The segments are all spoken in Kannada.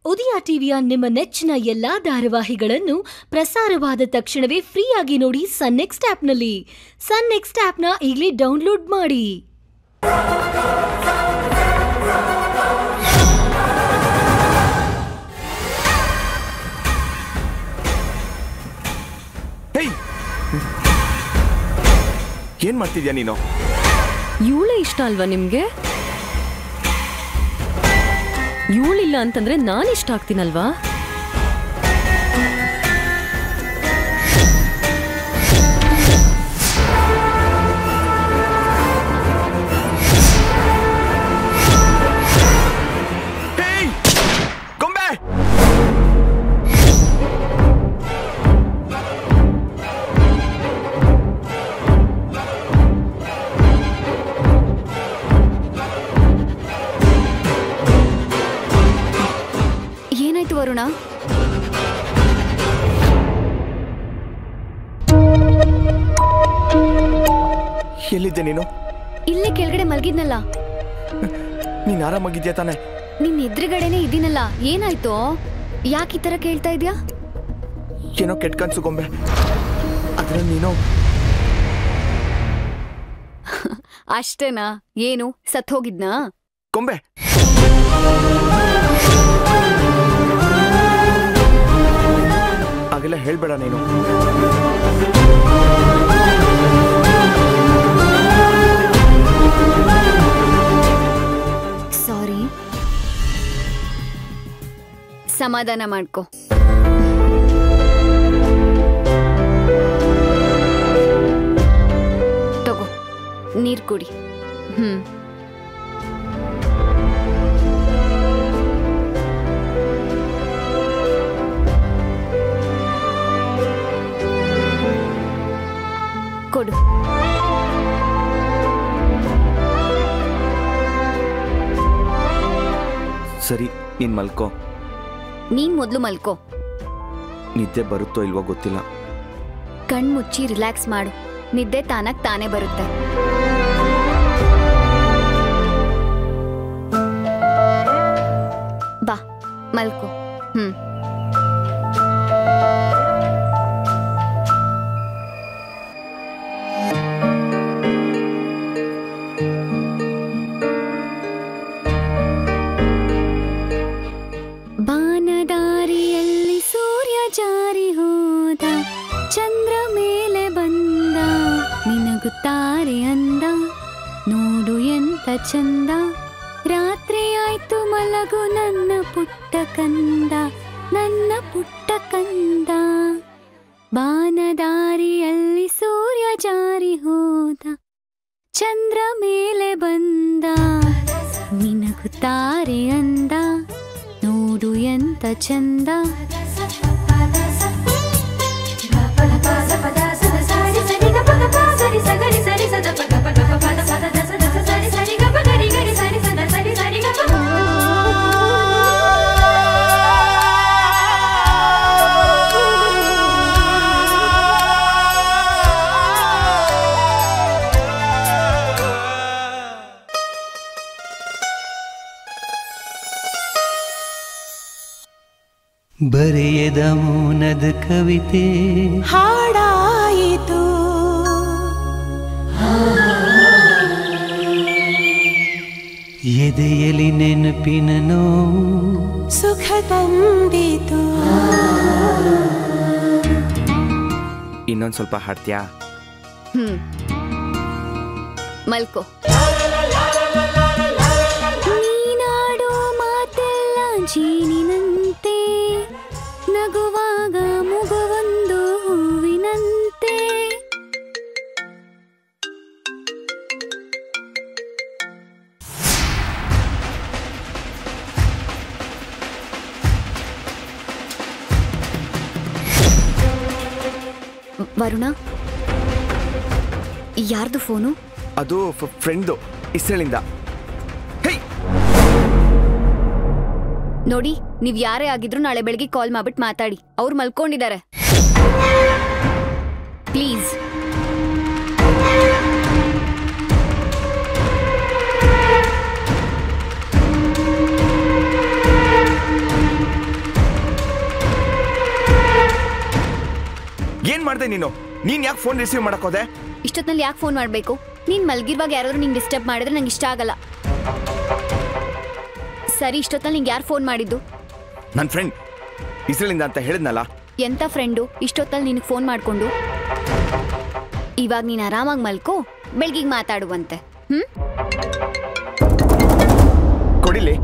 ಉದಯ ಟಿವಿಯ ನಿಮ್ಮ ನೆಚ್ಚಿನ ಎಲ್ಲಾ ಧಾರಾವಾಹಿಗಳನ್ನು ಪ್ರಸಾರವಾದ ತಕ್ಷಣವೇ ಫ್ರೀಯಾಗಿ ನೋಡಿ ಸನ್ ನೆಕ್ಸ್ಟ್ ಆಪ್ನಲ್ಲಿ ಸನ್ ನೆಕ್ಸ್ಟ್ ಆಪ್ನ ಈಗಲೇ ಡೌನ್ಲೋಡ್ ಮಾಡಿ ಹೇಯ್ ಏನ್ ಮಾಡ್ತಿದ್ಯಾ ನೀನು ಇವಳೇ ಇಷ್ಟ ಅಲ್ವಾ ನಿಮ್ಗೆ ಇವಳಿಲ್ಲ ಅಂತಂದ್ರೆ ನಾನು ಇಷ್ಟ ಆಗ್ತೀನಲ್ವಾ ಹೇಯ್ ಗೊಂಬೆ ಏನಾಯ್ತು ವರುಣ ಎಲ್ಲಿದ್ದೆ ನೀನು ಇಲ್ಲೇ ಕೆಳಗಡೆ ಮಲಗಿದ್ನಲ್ಲ ನೀನ್ ಆರಾಮಾಗಿದ್ಯಾ ತಾನೆ ನಿನ್ ಎದುರುಗಡೆನೆ ಇದೀನಲ್ಲ ಏನಾಯ್ತು ಯಾಕೆ ಈ ತರ ಕೇಳ್ತಾ ಇದ್ಯಾ ಏನೋ ಕೆಟ್ಟ ಕನ್ಸು ಗೊಂಬೆ ಆದ್ರೆ ನೀನು ಅಷ್ಟೇನಾ ಏನು ಸತ್ ಹೋಗಿದ್ನಾ ಗೊಂಬೆ ಹಾಗೆಲ್ಲ ಹೇಳ್ಬೇಡ ನೀನು ಸಾರಿ ಸಮಾಧಾನ ಮಾಡ್ಕೊ ತಗೋ ನೀರ್ ಕುಡಿ ಹ್ಮ್ ಕೊಡು ಸರಿ ನೀನ್ ಮಲ್ಕೋ ನೀನ್ ಮೊದ್ಲು ಮಲ್ಕೋ ನಿದ್ದೆ ಬರುತ್ತೋ ಇಲ್ವೋ ಗೊತ್ತಿಲ್ಲ ಕಣ್ ಮುಚ್ಚಿ ರಿಲ್ಯಾಕ್ಸ್ ಮಾಡು ನಿದ್ದೆ ತಾನಾಗ್ ತಾನೇ ಬರುತ್ತೆ ಬಾ ಮಲ್ಕೋ ಹ್ಮ್ ಬಾನದಾರಿಯಲ್ಲಿ ಸೂರ್ಯ ಜಾರಿ ಹೋದ ಚಂದ್ರ ಮೇಲೆ ಬಂದ ನಿನಗುತ್ತಾರೆ ಅಂದ ನೋಡು ಎಂತ ಚಂದ ರಾತ್ರಿ ಆಯ್ತು ಮಲಗು ನನ್ನ ಪುಟ್ಟ ಕಂದ ನನ್ನ ಪುಟ್ಟ ಕಂದ ಬಾನದಾರಿಯಲ್ಲಿ ಸೂರ್ಯ ಜಾರಿ ಹೋದ ಚಂದ್ರ ಮೇಲೆ ಬಂದ ನಿನಗುತ್ತಾರೆ ಅಂದ ನೋಡು ಎಂತ ಚಂದ ಬರೆಯದ ಮೌನದ ಕವಿತೆ ಹಾಡಾಯಿತು ಎದೆಯಲಿ ನೆನಪಿನ ನೋವು ಸುಖ ತಂದಿತು ಇನ್ನೊಂದ್ ಸ್ವಲ್ಪ ಹಾಡ್ತ್ಯಾ ಹ್ಮ್ ಮಲ್ಕೋ ನೀನಾಡೋ ಮಾತೆಲ್ಲ ಜೀನಿನಂತೆ ನಗುವಾಗ ಮುಗುವೊಂದು ಹೂವಿನಂತೆ ವರುಣ ಯಾರ್ದು ಫೋನು ಅದು ಫ್ರೆಂಡ್ದು ಇಸ್ರೇಳಿಂದ ಹೇಯ್ ನೋಡಿ ನೀವ್ ಯಾರೇ ಆಗಿದ್ರು ನಾಳೆ ಬೆಳಿಗ್ಗೆ ಕಾಲ್ ಮಾಡ್ಬಿಟ್ಟು ಮಾತಾಡಿ ಅವ್ರು ಮಲ್ಕೊಂಡಿದ್ದಾರೆ ಪ್ಲೀಸ್ ಏನ್ ಮಾಡ್ದೆ ನೀನು ನೀನ್ ಯಾಕೆ ಫೋನ್ ರಿಸೀವ್ ಮಾಡಕ್ ಹೋದೆ ಇಷ್ಟೊತ್ನಲ್ಲಿ ಯಾಕೆ ಫೋನ್ ಮಾಡಬೇಕು ನೀನ್ ಮಲ್ಗಿರುವಾಗ ಯಾರಾದ್ರೂ ನಿಂಗೆ ಡಿಸ್ಟರ್ಬ್ ಮಾಡಿದ್ರೆ ನಂಗೆ ಇಷ್ಟ ಆಗಲ್ಲ ಸರಿ ಇಷ್ಟೊತ್ತಲ್ಲಿ ನಿಂಗೆ ಯಾರು ಫೋನ್ ಮಾಡಿದ್ದು ನನ್ನ ಫ್ರೆಂಡ್ ಇಸ್ರೇಲಿಂದ ಅಂತ ಹೇಳಿದ್ನಲ್ಲ ಎಂತ ಫ್ರೆಂಡು ಇಷ್ಟೊತ್ತಲ್ಲಿ ನಿನಗೆ ಫೋನ್ ಮಾಡಿಕೊಂಡು ಇವಾಗ ನೀನು ಆರಾಮಾಗಿ ಮಲ್ಕೋ ಬೆಳಗಿಗೆ ಮಾತಾಡುವಂತೆ ಹ್ಮ್ ಕೊಡಿಲಿ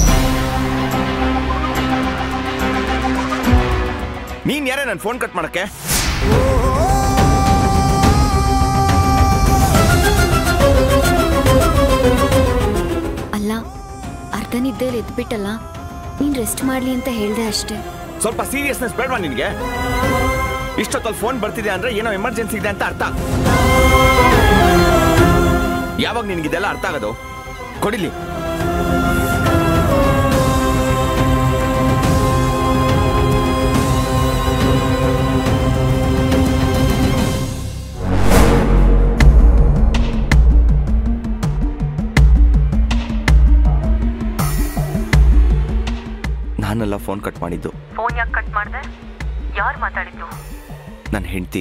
ನೀನ್ ಯಾರೇ ನನ್ನ ಫೋನ್ ಕಟ್ ಮಾಡಕ್ಕೆ ಅಲ್ಲ ಅರ್ಧ ನಿದ್ದೆಯಲ್ಲಿ ಎದ್ಬಿಟ್ಟಲ್ಲ ನೀನು ರೆಸ್ಟ್ ಮಾಡಲಿ ಅಂತ ಹೇಳ್ದೆ ಅಷ್ಟೇ ಸ್ವಲ್ಪ ಸೀರಿಯಸ್ನೆಸ್ ಬೇಡವಾ ನಿನಗೆ ಇಷ್ಟೊತ್ತಲ್ಲಿ ಫೋನ್ ಬರ್ತಿದೆ ಅಂದ್ರೆ ಏನೋ ಎಮರ್ಜೆನ್ಸಿ ಇದೆ ಅಂತ ಅರ್ಥ ಯಾವಾಗ ನಿನಗಿದೆಲ್ಲ ಅರ್ಥ ಆಗೋದು ಕೊಡಿಲಿ ನಾನೆಲ್ಲ ಫೋನ್ ಕಟ್ ಮಾಡಿದ್ದು ಫೋನ್ ಯಾಕೆ ಕಟ್ ಮಾಡಿದೆ ಯಾರು ಮಾತಾಡಿದ್ದು ನನ್ನ ಹೆಂಡತಿ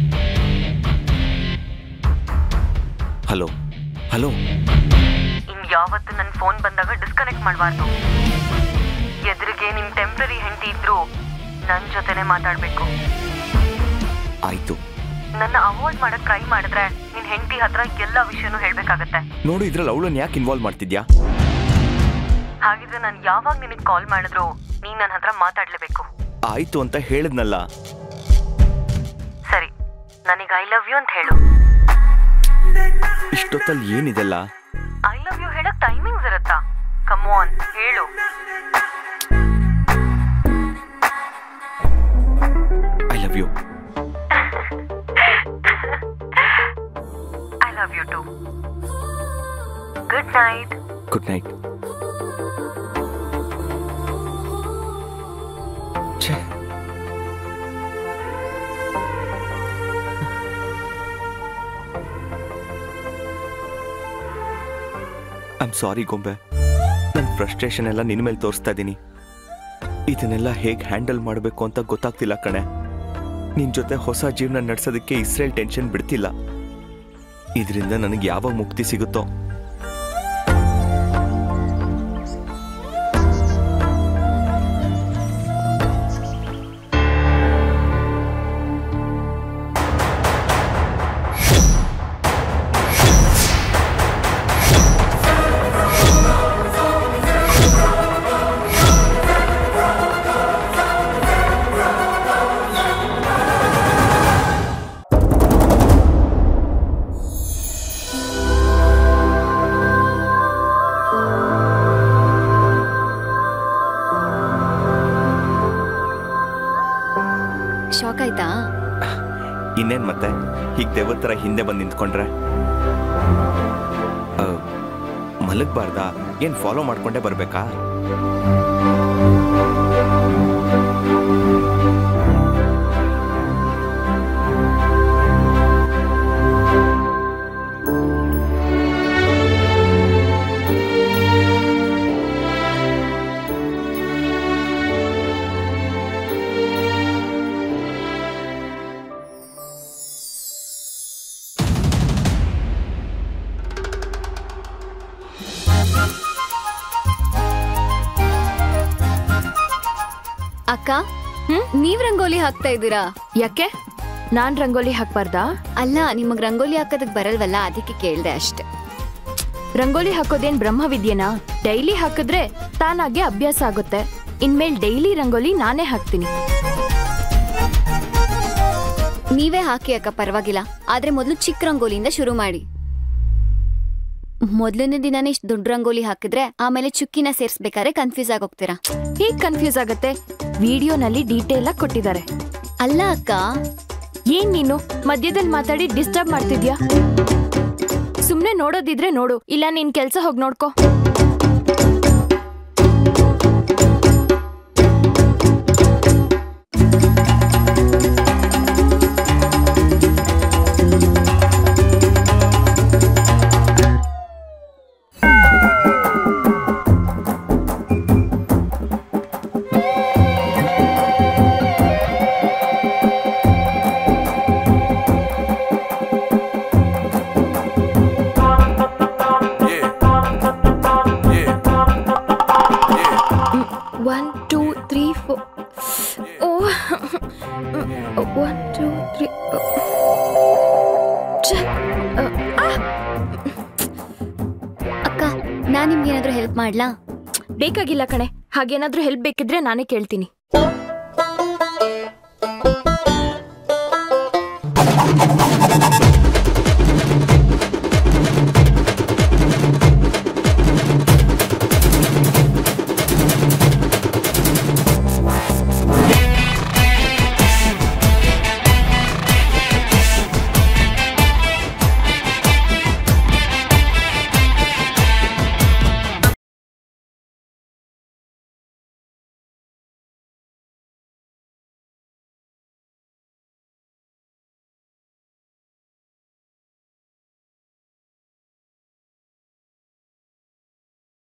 ಹಲೋ ಹಲೋ ಇನ್ ಯಾವತ್ತು ನನ್ನ ಫೋನ್ ಬಂದಾಗ ಡಿಸ್ಕನೆಕ್ಟ್ ಮಾಡಬಾರ್ದು ಎದುರಿಗೆ ನಿಮ್ ಟೆಂಪ್ರರಿ ಹೆಂಡತಿ ಇದ್ರು ನನ್ನ ಜೊತೆನೆ ಮಾತಾಡ್ಬೇಕು ಆಯ್ತು ನನ್ನ ಅವಾಯ್ಡ್ ಮಾಡಕ್ ಟ್ರೈ ಮಾಡಿದ್ರೆ ನಿನ್ ಹೆಂಡತಿ ಹತ್ರ ಎಲ್ಲ ವಿಷಯನೂ ಹೇಳ್ಬೇಕಾಗತ್ತೆ ನೋಡು ಇದ್ರಲ್ಲಿ ಅವಳನ್ನ ಯಾಕೆ ಇನ್ವಾಲ್ವ್ ಮಾಡ್ತಿದ್ಯಾ ಹಾಗಿದ್ರೆ ನಾನು ಯಾವಾಗ ನಿನಗೆ ಕಾಲ್ ಮಾಡಿದ್ರು ನೀನ್ ನನ್ನ ಹತ್ರ ಮಾತಾಡ್ಲೇಬೇಕು ಆಯ್ತು ಅಂತ ಹೇಳಿದ್ನಲ್ಲ ಸರಿ ನನಗೆ ಐ ಲವ್ ಯು ಅಂತ ಹೇಳು ಇಷ್ಟೊತ್ತಲ್ಲಿ ಏನಿದೆಲ್ಲ ಐ ಲವ್ ಯು ಹೇಳಕ್ ಟೈಮಿಂಗ್ಸ್ ಇರುತ್ತಾ ಕಮ್ ಆನ್ ಹೇಳು I love you I love you too good night good night ಛೇ ಐಮ್ ಸಾರಿ ಗೊಂಬೆ ನನ್ನ ಫ್ರಸ್ಟ್ರೇಷನ್ ಎಲ್ಲ ನಿನ್ನ ಮೇಲೆ ತೋರಿಸ್ತಾ ಇದ್ದೀನಿ ಇದನ್ನೆಲ್ಲ ಹೇಗೆ ಹ್ಯಾಂಡಲ್ ಮಾಡಬೇಕು ಅಂತ ಗೊತ್ತಾಗ್ತಿಲ್ಲ ಕಣೆ ನಿನ್ನ ಜೊತೆ ಹೊಸ ಜೀವನ ನಡೆಸೋದಕ್ಕೆ ಇಸ್ರೇಲ್ ಟೆನ್ಷನ್ ಬಿಡ್ತಿಲ್ಲ ಇದರಿಂದ ನನಗೆ ಯಾವಾಗ ಮುಕ್ತಿ ಸಿಗುತ್ತೋ ಶಾಕ್ ಆಯ್ತಾ ಇನ್ನೇನ್ ಮತ್ತೆ ಹೀಗೆ ದೇವ್ರ ಥರ ಹಿಂದೆ ಬಂದು ನಿಂತ್ಕೊಂಡ್ರೆ ಆ, ಮಲಗ್ಬಾರ್ದಾ ಏನ್ ಫಾಲೋ ಮಾಡ್ಕೊಂಡೇ ಬರ್ಬೇಕಾ ಅಕ್ಕ ನೀವ್ ರಂಗೋಲಿ ಹಾಕ್ತಾ ಇದ್ದೀರಾ ಯಾಕೆ ನಾನ್ ರಂಗೋಲಿ ಹಾಕ್ಬಾರ್ದಾ ಅಲ್ಲ ನಿಮಗ್ ರಂಗೋಲಿ ಹಾಕೋದಕ್ ಬರಲ್ವಲ್ಲ ಅದಕ್ಕೆ ಕೇಳ್ದೆ ಅಷ್ಟೆ ರಂಗೋಲಿ ಹಾಕೋದೇನ್ ಬ್ರಹ್ಮವಿದ್ಯೆನಾ ಡೈಲಿ ಹಾಕಿದ್ರೆ ತಾನಾಗೆ ಅಭ್ಯಾಸ ಆಗುತ್ತೆ ಇನ್ಮೇಲ್ ಡೈಲಿ ರಂಗೋಲಿ ನಾನೇ ಹಾಕ್ತೀನಿ ನೀವೇ ಹಾಕಿ ಅಕ್ಕ ಪರವಾಗಿಲ್ಲ ಆದ್ರೆ ಮೊದಲು ಚಿಕ್ಕ ರಂಗೋಲಿಯಿಂದ ಶುರು ಮಾಡಿ ಮೊದಲನೇ ದಿನನೇ ಇಷ್ಟ್ ದೊಡ್ಡ ರಂಗೋಲಿ ಹಾಕಿದ್ರೆ ಆಮೇಲೆ ಚುಕ್ಕಿನ ಸೇರ್ಸ್ಬೇಕಾದ್ರೆ ಕನ್ಫ್ಯೂಸ್ ಆಗೋಗ್ತೀರಾ ಹೇಗ್ ಕನ್ಫ್ಯೂಸ್ ಆಗತ್ತೆ ವಿಡಿಯೋನಲ್ಲಿ ಡೀಟೇಲ್ ಆಗಿ ಕೊಟ್ಟಿದ್ದಾರೆ ಅಲ್ಲ ಅಕ್ಕ ಏನ್ ನೀನು ಮಧ್ಯದಲ್ಲಿ ಮಾತಾಡಿ ಡಿಸ್ಟರ್ಬ್ ಮಾಡ್ತಿದ್ಯಾ ಸುಮ್ನೆ ನೋಡೋದಿದ್ರೆ ನೋಡು ಇಲ್ಲ ನಿನ್ ಕೆಲ್ಸ ಹೋಗ್ ನೋಡ್ಕೋ one two three four oh one two three ಅಕ್ಕ ನಾನ್ ನಿಮ್ಗೇನಾದ್ರೂ ಹೆಲ್ಪ್ ಮಾಡ್ಲಾ ಬೇಕಾಗಿಲ್ಲ ಕಣೆ ಹಾಗೇನಾದ್ರೂ ಹೆಲ್ಪ್ ಬೇಕಿದ್ರೆ ನಾನೇ ಕೇಳ್ತೀನಿ